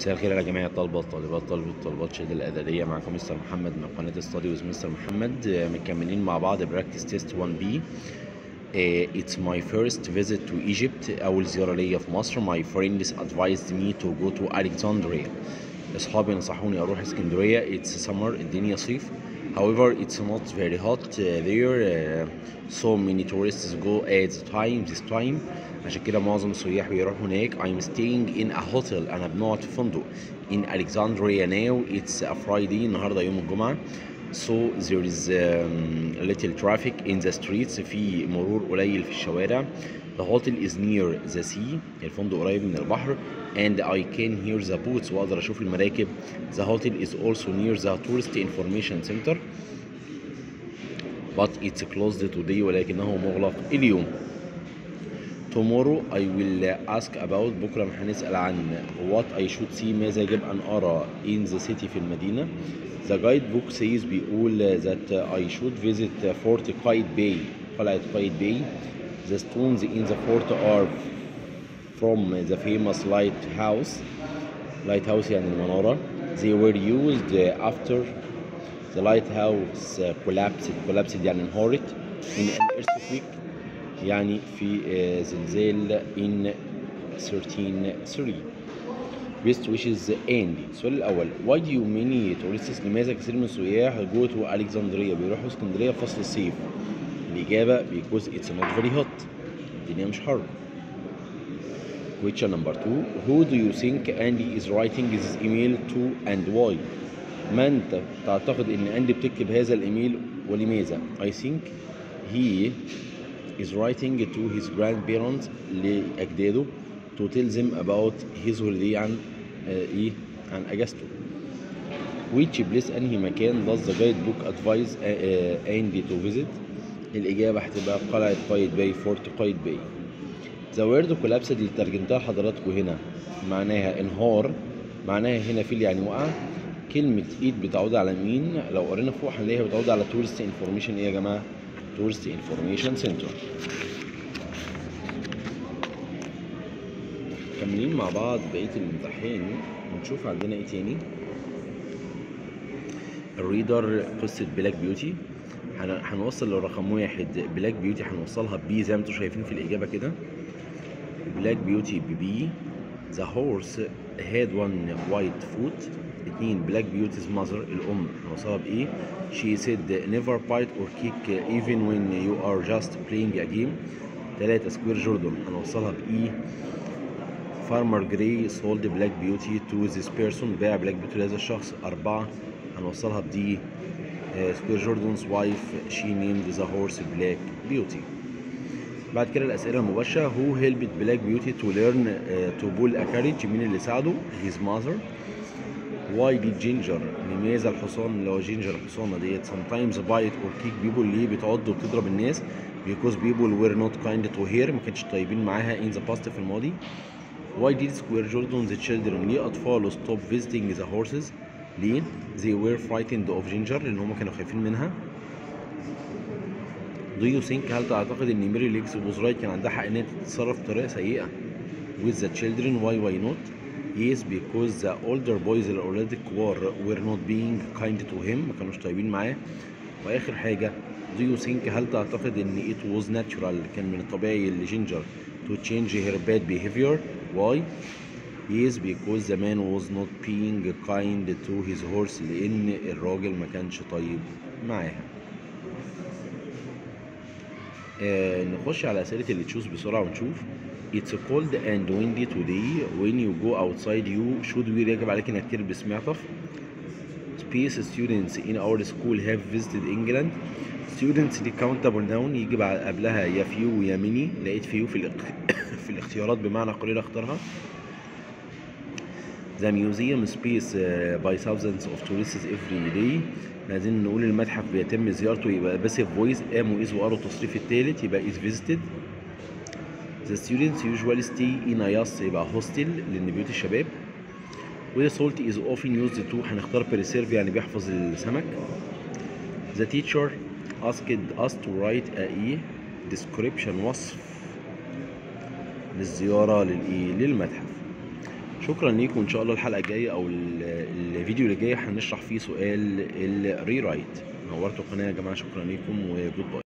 مساء الخير على جميع الطلبة والطالبات طلبة الطالبات شهادة الإعدادية معكم مستر محمد من قناة ستادي ويز مستر محمد آه، مكملين مع بعض براكتس تيست 1 بي It's my first visit to Egypt أول زيارة ليا في مصر My friends advised me to go to Alexandria أصحابي نصحوني أروح اسكندرية It's summer الدنيا صيف However it's not very hot uh, there uh, so many tourists go at the time this time عشان كده معظم السياح بيروحوا هناك I'm staying in a hotel أنا بنقعد في فندق in Alexandria now it's a Friday النهاردة يوم الجمعة so there is um, little traffic in the streets في مرور قليل في الشوارع the hotel is near the sea الفندق قريب من البحر and I can hear the boats وأقدر أشوف المراكب the hotel is also near the tourist information center but it's closed today ولكنه مغلق اليوم tomorrow I will ask about بكرة هنسأل عن what I should see ماذا يجب أن أرى in the city في المدينة the guidebook says بيقول that I should visit Fort Qaid Bay قلعة قايد باي the stones in the fort are from the famous lighthouse lighthouse يعني المنارة they were used after the lighthouse collapsed collapsed يعني انهارت in an earthquake يعني في آه، زلزال in 1303 best wishes Andy السؤال الأول why do you many tourists لماذا كثير من السياح go to Alexandria بيروحوا اسكندرية في فصل الصيف الإجابة because it's not very hot الدنيا مش حر question number two who do you think Andy is writing his email to and why من ت- تعتقد ان أندي بتكتب هذا الإيميل ولماذا I think he is writing to his grandparents لأجداده to tell them about his holiday عن آه، إيه عن أجازته which place أنهي مكان does the guidebook advise آه، آه، Andy to visit الإجابة هتبقى قلعة قايد باي فورت قايد باي ذا وورد كولابسد اللي ترجمتها لحضراتكم هنا معناها انهار معناها هنا فيل يعني وقع كلمة ايد بتعود على مين؟ لو قرينا فوق هنلاقيها بتعود على تورست انفورميشن ايه يا جماعة؟ تورست انفورميشن سنتر مكملين مع بعض بقية الامتحان ونشوف عندنا ايه تاني الريدر قصة بلاك بيوتي هن- هنوصل لرقم واحد بلاك بيوتي هنوصلها بي زي ما انتم شايفين في الإجابة كده بلاك بيوتي ببي ذا هورس هاد وان وايت فوت اتنين بلاك بيوتيز ماذر الأم هنوصلها بإيه she said never bite or kick even when you are just playing a game تلاتة سكوير جوردن هنوصلها بإيه فارمر جراي سولد بلاك بيوتي تو ذيس بيرسون باع بلاك بيوتي لهذا الشخص أربعة هنوصلها بدي سكوير جوردنز وايف شي نيمد ذا هورس بلاك بيوتي بعد كده الأسئلة المباشرة هو هيلبت بلاك بيوتي تو ليرن تو بول ا كاريج مين اللي ساعده هيز ماذر واي دي جينجر لماذا الحصان اللي هو جينجر الحصانة ديت sometimes bite or kick people ليه بتعض وبتضرب الناس because people were not kind to her ما كانش طيبين معاها in the past في الماضي Why did Square Jordan the children ليه أطفاله stop visiting the horses؟ ليه؟ They were frightened of ginger لأن هم كانوا خايفين منها. Do you think هل تعتقد إن ميري ليكس بوزرايت كان عندها حق إنها تتصرف بطريقة سيئة with the children why why not؟ Yes because the older boys الأولاد الكبار were not being kind to him ما كانوش طيبين معاه. وآخر حاجة Do you think هل تعتقد إن it was natural كان من الطبيعي لجينجر to change her bad behavior؟ Why؟ Yes because the man was not being kind to his horse لأن الراجل ما كانش طيب معاها. آه نخش على أسئلة اللي تشوز بسرعة ونشوف It's cold and windy today when you go outside you should wear يجب عليك إنك تلبس معطف Space students in our school have visited England students دي countable noun يجي بعد قبلها يا few يا many لقيت few في الاخ- في الاختيارات بمعنى قليل اختارها The museum space uh, by thousands of tourists every day عايزين نقول المتحف بيتم زيارته يبقى باسيف فويس قاموا إذ وقروا التصريف الثالث يبقى is visited The students usually stay in a yas يبقى hostel لأن بيوت الشباب و the salt is often used to هنختار preserve يعني بيحفظ السمك The teacher asked us to write a إيه description وصف للزيارة للإيه للمتحف شكرا ليكم ان شاء الله الحلقه الجايه او ال- الفيديو اللي جاي هنشرح فيه سؤال الري رايت نورتوا القناه يا جماعه شكرا ليكم وجود باي